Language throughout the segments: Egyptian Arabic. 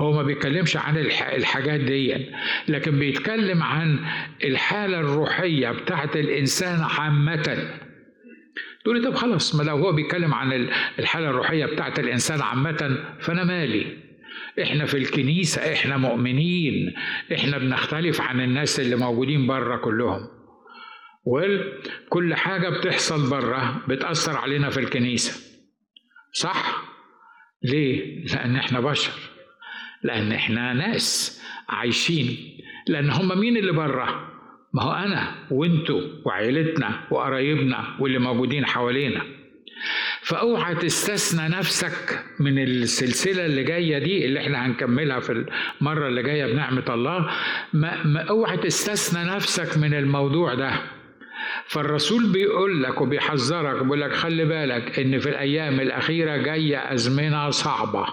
هو ما بيتكلمش عن الحاجات دي لكن بيتكلم عن الحالة الروحية بتاعت الإنسان عامة تقول لي طب خلاص ما لو هو بيتكلم عن الحالة الروحية بتاعت الإنسان عامة فأنا مالي احنا في الكنيسة احنا مؤمنين احنا بنختلف عن الناس اللي موجودين بره كلهم وكل حاجة بتحصل بره بتأثر علينا في الكنيسة صح؟ ليه؟ لأن احنا بشر لأن احنا ناس عايشين لأن هم مين اللي بره؟ ما هو أنا وأنتوا وعيلتنا وقرايبنا واللي موجودين حوالينا فاوعى تستثنى نفسك من السلسله اللي جايه دي اللي احنا هنكملها في المره اللي جايه بنعمه الله ما, ما اوعى تستثنى نفسك من الموضوع ده فالرسول بيقول لك وبيحذرك بيقول لك خلي بالك ان في الايام الاخيره جايه ازمنه صعبه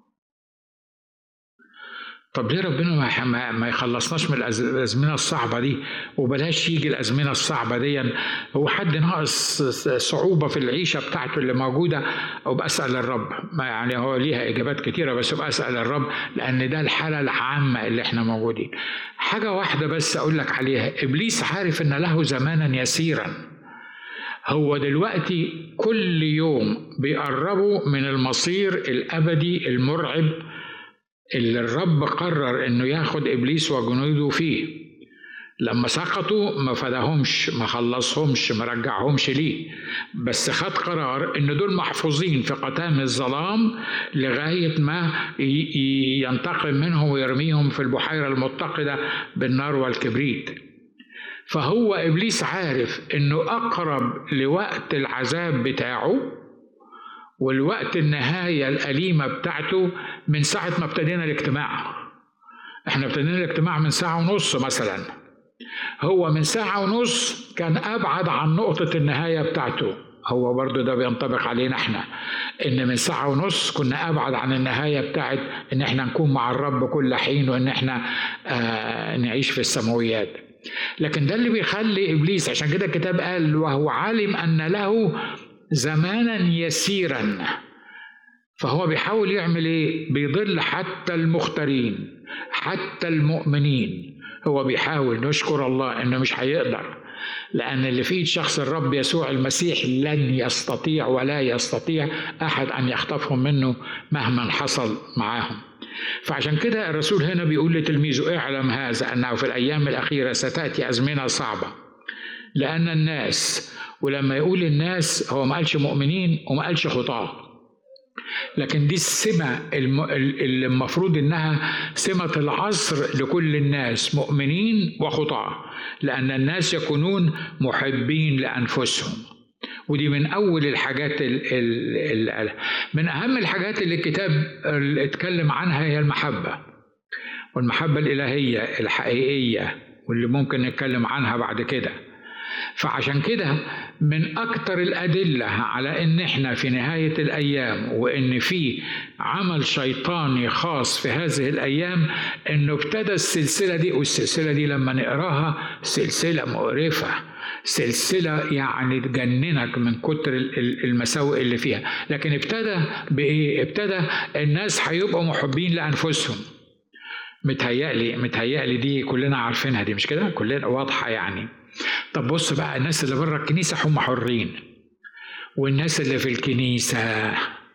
طب ليه ربنا ما ما يخلصناش من الازمنه الصعبه دي وبلاش يجي الازمنه الصعبه دي هو حد ناقص صعوبه في العيشه بتاعته اللي موجوده او بسال الرب ما يعني هو ليها اجابات كتيره بس بسال الرب لان ده الحاله العامه اللي احنا موجودين حاجه واحده بس اقول لك عليها ابليس عارف ان له زمانا يسيرا هو دلوقتي كل يوم بيقربوا من المصير الابدي المرعب اللي الرب قرر انه ياخد ابليس وجنوده فيه لما سقطوا ما فداهمش ما خلصهمش ما رجعهمش ليه بس خد قرار ان دول محفوظين في قتام الظلام لغايه ما ينتقم منهم ويرميهم في البحيره المتقده بالنار والكبريت فهو ابليس عارف انه اقرب لوقت العذاب بتاعه والوقت النهاية الأليمة بتاعته من ساعة ما ابتدينا الاجتماع احنا ابتدينا الاجتماع من ساعة ونص مثلا هو من ساعة ونص كان أبعد عن نقطة النهاية بتاعته هو برضو ده بينطبق علينا احنا ان من ساعة ونص كنا ابعد عن النهاية بتاعت ان احنا نكون مع الرب كل حين وان احنا آه نعيش في السماويات لكن ده اللي بيخلي ابليس عشان كده الكتاب قال وهو عالم ان له زمانا يسيرا فهو بيحاول يعمل ايه بيضل حتى المختارين حتى المؤمنين هو بيحاول نشكر الله انه مش هيقدر لان اللي في ايد شخص الرب يسوع المسيح لن يستطيع ولا يستطيع احد ان يخطفهم منه مهما حصل معاهم فعشان كده الرسول هنا بيقول لتلميذه اعلم هذا انه في الايام الاخيره ستاتي ازمنه صعبه لان الناس ولما يقول الناس هو ما قالش مؤمنين وما قالش خطاه لكن دي السمة اللي المفروض إنها سمة العصر لكل الناس مؤمنين وخطاة لأن الناس يكونون محبين لأنفسهم ودي من أول الحاجات ال ال من أهم الحاجات اللي الكتاب اللي اتكلم عنها هي المحبة والمحبة الإلهية الحقيقية واللي ممكن نتكلم عنها بعد كده فعشان كده من أكتر الأدلة على إن إحنا في نهاية الأيام وإن في عمل شيطاني خاص في هذه الأيام إنه ابتدى السلسلة دي والسلسلة دي لما نقراها سلسلة مقرفة سلسلة يعني تجننك من كتر المساوئ اللي فيها لكن ابتدى بإيه؟ ابتدى الناس هيبقوا محبين لأنفسهم متهيألي متهيألي دي كلنا عارفينها دي مش كده؟ كلنا واضحة يعني طب بص بقى الناس اللي بره الكنيسة هم حرين والناس اللي في الكنيسة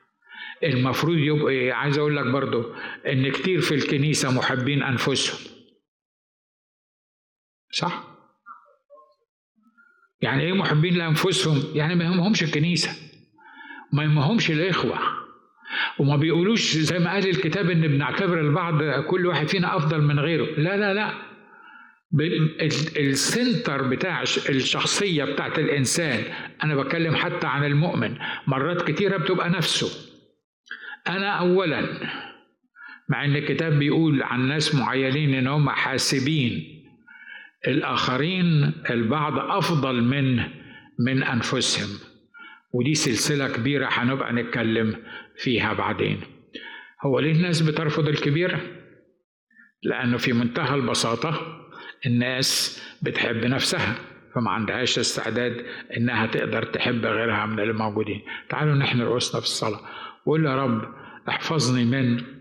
المفروض يبقى عايز أقول لك برضو إن كتير في الكنيسة محبين أنفسهم صح؟ يعني إيه محبين لأنفسهم؟ يعني ما يهمهمش الكنيسة ما يهمهمش الإخوة وما بيقولوش زي ما قال الكتاب إن بنعتبر البعض كل واحد فينا أفضل من غيره لا لا لا السنتر بتاع الشخصية بتاعت الإنسان أنا بتكلم حتى عن المؤمن مرات كتيرة بتبقى نفسه أنا أولا مع إن الكتاب بيقول عن ناس معينين إن هم حاسبين الآخرين البعض أفضل من من أنفسهم ودي سلسلة كبيرة هنبقى نتكلم فيها بعدين هو ليه الناس بترفض الكبير؟ لأنه في منتهى البساطة الناس بتحب نفسها فما عندهاش استعداد انها تقدر تحب غيرها من اللي موجودين تعالوا نحن رؤوسنا في الصلاه وقول يا رب احفظني من